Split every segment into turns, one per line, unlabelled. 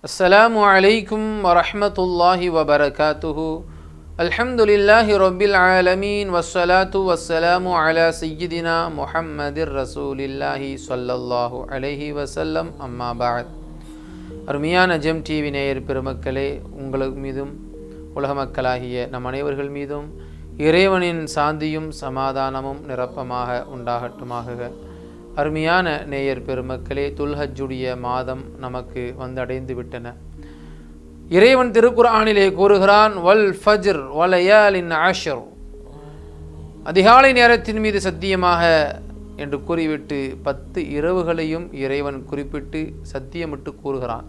السلام عليكم ورحمة الله وبركاته الحمد لله رب العالمين والصلاة والسلام على سيدنا محمد رسول الله صلى الله عليه وسلم أما بعد அருமையான GeM TV நேயர் பெருமக்களே உங்கள் மீதும் உலக மக்களாகிய நம் அனைவர்கள் மீதும் இறைவனின் சாந்தியும் சமாதானமும் நிரப்பமாக உண்டாகட்டுமாக அருமையான நேயர் பெருமக்களே துல்ஹஜ்ஜுடைய மாதம் நமக்கு வந்தடைந்து விட்டன இறைவன் திருக்குர்ஆனிலே கூறுகிறான் வல் ஃபஜ்ர் வலயாலின் ஆஷர் அதிகாலை நேரத்தின் மீது சத்தியமாக என்று கூறிவிட்டு பத்து இரவுகளையும் இறைவன் குறிப்பிட்டு சத்தியமிட்டு கூறுகிறான்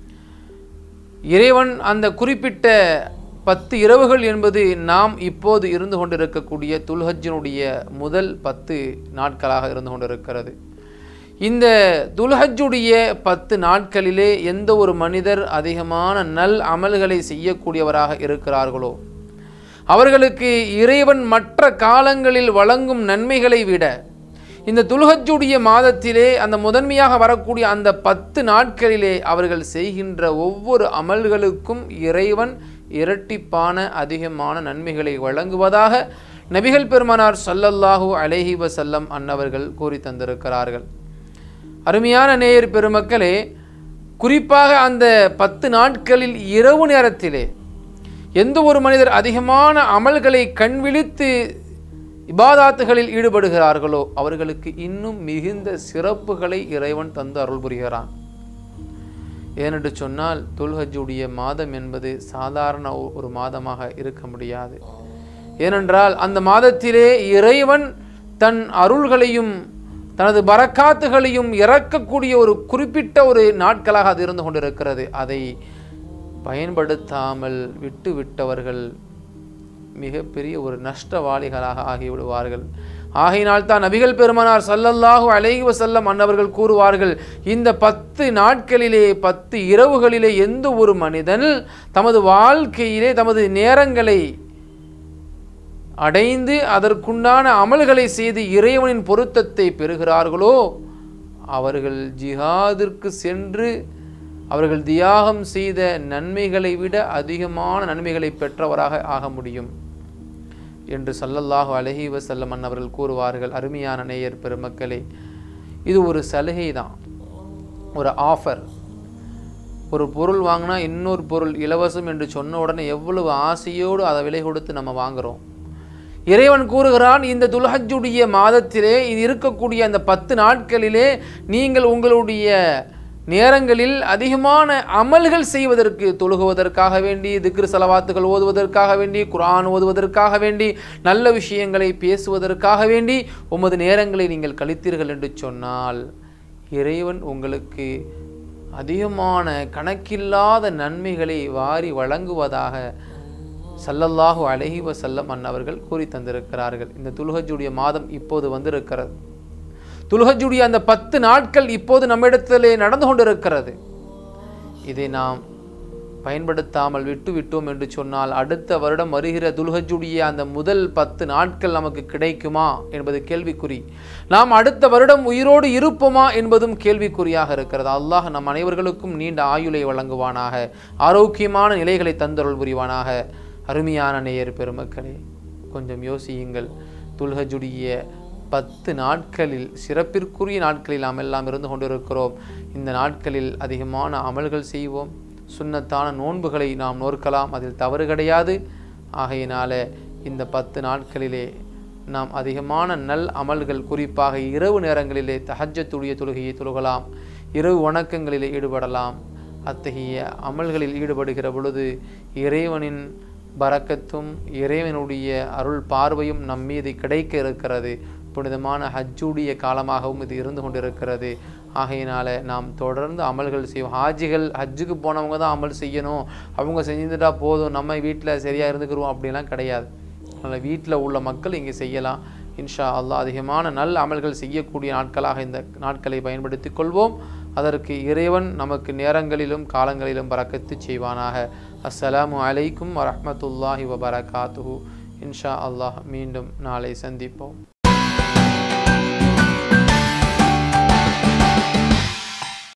இறைவன் அந்த குறிப்பிட்ட பத்து இரவுகள் என்பது நாம் இப்போது இருந்து கொண்டிருக்கக்கூடிய துல்ஹஜ்ஜினுடைய முதல் பத்து நாட்களாக இருந்து கொண்டிருக்கிறது இந்த துல்ஹஜ்ஜுடைய பத்து நாட்களிலே எந்த ஒரு மனிதர் அதிகமான நல் அமல்களை செய்யக்கூடியவராக இருக்கிறார்களோ அவர்களுக்கு இறைவன் மற்ற காலங்களில் வழங்கும் நன்மைகளை விட இந்த துல்ஹஜ்ஜுடைய மாதத்திலே அந்த முதன்மையாக வரக்கூடிய அந்த பத்து நாட்களிலே அவர்கள் செய்கின்ற ஒவ்வொரு அமல்களுக்கும் இறைவன் இரட்டிப்பான அதிகமான நன்மைகளை வழங்குவதாக நபிகள் பெருமானார் ஸல்லல்லாஹு அலைஹி வஸல்லம் அன்னவர்கள் கூறி தந்திருக்கிறார்கள் அருமையான நேயர் பெருமக்களே குறிப்பாக அந்த பத்து நாட்களில் இரவு நேரத்திலே எந்த ஒரு மனிதர் அதிகமான அமல்களை கண்விழித்து இபாதாத்துகளில் ஈடுபடுகிறார்களோ அவர்களுக்கு இன்னும் மிகுந்த சிறப்புகளை இறைவன் தந்து அருள் புரிகிறான் ஏனென்று சொன்னால் துல்ஹஜுடைய மாதம் என்பது சாதாரண ஒரு மாதமாக இருக்க முடியாது ஏனென்றால் அந்த மாதத்திலே இறைவன் தன் அருள்களையும் தனது பரக்காத்துகளையும் இறக்கக்கூடிய ஒரு குறிப்பிட்ட ஒரு நாட்களாக அது இருந்து கொண்டிருக்கிறது அதை பயன்படுத்தாமல் விட்டு விட்டவர்கள் மிகப்பெரிய ஒரு நஷ்டவாளிகளாக ஆகிவிடுவார்கள் ஆகையினால் தான் நபிகள் பெருமானார் சல்லல்லாஹு அலைஹி வஸல்லம் அன்னவர்கள் கூறுவார்கள் இந்த பத்து நாட்களிலே பத்து இரவுகளிலே எந்த ஒரு மனிதன் தமது வாழ்க்கையிலே தமது நேரங்களை அடைந்து அதற்குண்டான அமல்களை செய்து இறைவனின் பொருத்தத்தை பெறுகிறார்களோ அவர்கள் ஜிஹாதிற்கு சென்று அவர்கள் தியாகம் செய்த நன்மைகளை விட அதிகமான நன்மைகளை பெற்றவராக ஆக முடியும் என்று சல்லல்லாஹு அலஹி வசல்லம் அவர்கள் கூறுவார்கள் அருமையான நேயர் பெருமக்களே இது ஒரு சலுகை தான் ஒரு ஆஃபர் ஒரு பொருள் வாங்கினா இன்னொரு பொருள் இலவசம் என்று சொன்ன உடனே எவ்வளவு ஆசையோடு அதை விலை கொடுத்து நம்ம வாங்குகிறோம் இறைவன் கூறுகிறான் இந்த துல்ஹஜ்ஜுடைய மாதத்திலே இது இருக்கக்கூடிய அந்த பத்து நாட்களிலே நீங்கள் உங்களுடைய நேரங்களில் அதிகமான அமல்கள் செய்வதற்கு தொழுகுவதற்காக வேண்டி திக்ரு செலவாத்துகள் ஓதுவதற்காக வேண்டி குரான் ஓதுவதற்காக வேண்டி நல்ல விஷயங்களை பேசுவதற்காக வேண்டி உமது நேரங்களை நீங்கள் கழித்தீர்கள் என்று சொன்னால் இறைவன் உங்களுக்கு அதிகமான கணக்கில்லாத நன்மைகளை வாரி வழங்குவதாக சல்லல்லாஹு அலஹி வசல்லம் அன்னவர்கள் கூறி தந்திருக்கிறார்கள் இந்த துல்ஹஜுடைய மாதம் இப்போது வந்திருக்கிறது துல்ஹஜுடைய அந்த பத்து நாட்கள் இப்போது நம்மிடத்திலே நடந்து கொண்டிருக்கிறது இதை நாம் பயன்படுத்தாமல் விட்டு விட்டோம் என்று சொன்னால் அடுத்த வருடம் வருகிற துல்ஹஜுடைய அந்த முதல் பத்து நாட்கள் நமக்கு கிடைக்குமா என்பது கேள்விக்குறி நாம் அடுத்த வருடம் உயிரோடு இருப்போமா என்பதும் கேள்விக்குறியாக இருக்கிறது அல்லாஹ் நம் அனைவர்களுக்கும் நீண்ட ஆயுளை வழங்குவானாக ஆரோக்கியமான நிலைகளை தந்தருள் புரிவானாக அருமையான நேயர் பெருமக்களே கொஞ்சம் யோசியுங்கள் துல்ஹஜுடைய பத்து நாட்களில் சிறப்பிற்குரிய நாட்களில் நாம் எல்லாம் இருந்து கொண்டிருக்கிறோம் இந்த நாட்களில் அதிகமான அமல்கள் செய்வோம் சுண்ணத்தான நோன்புகளை நாம் நோற்கலாம் அதில் தவறு கிடையாது ஆகையினால இந்த பத்து நாட்களிலே நாம் அதிகமான நல் அமல்கள் குறிப்பாக இரவு நேரங்களிலே தஹஜத்துடைய தொழுகையை தொழுகலாம் இரவு வணக்கங்களிலே ஈடுபடலாம் அத்தகைய அமல்களில் ஈடுபடுகிற பொழுது இறைவனின் பறக்கத்தும் இறைவனுடைய அருள் பார்வையும் நம் மீது கிடைக்க இருக்கிறது புனிதமான ஹஜ்ஜுடைய காலமாகவும் இது இருந்து கொண்டிருக்கிறது ஆகையினால நாம் தொடர்ந்து அமல்கள் செய்வோம் ஹாஜிகள் ஹஜ்ஜுக்கு போனவங்க தான் அமல் செய்யணும் அவங்க செஞ்சுட்டா போதும் நம்ம வீட்டில் சரியாக இருந்துக்கிறோம் அப்படிலாம் கிடையாது அதனால் வீட்டில் உள்ள மக்கள் இங்கே செய்யலாம் இன்ஷா அல்லாஹ் அதிகமான நல்ல அமல்கள் செய்யக்கூடிய நாட்களாக இந்த நாட்களை பயன்படுத்தி கொள்வோம் அதற்கு இறைவன் நமக்கு நேரங்களிலும் காலங்களிலும் பறக்கத்து செய்வானாக அஸ்ஸலாமு அலைக்கும் வரஹ்மத்துல்லாஹி வபரகாத்துஹு இன்ஷா அல்லாஹ் மீண்டும் நாளை சந்திப்போம்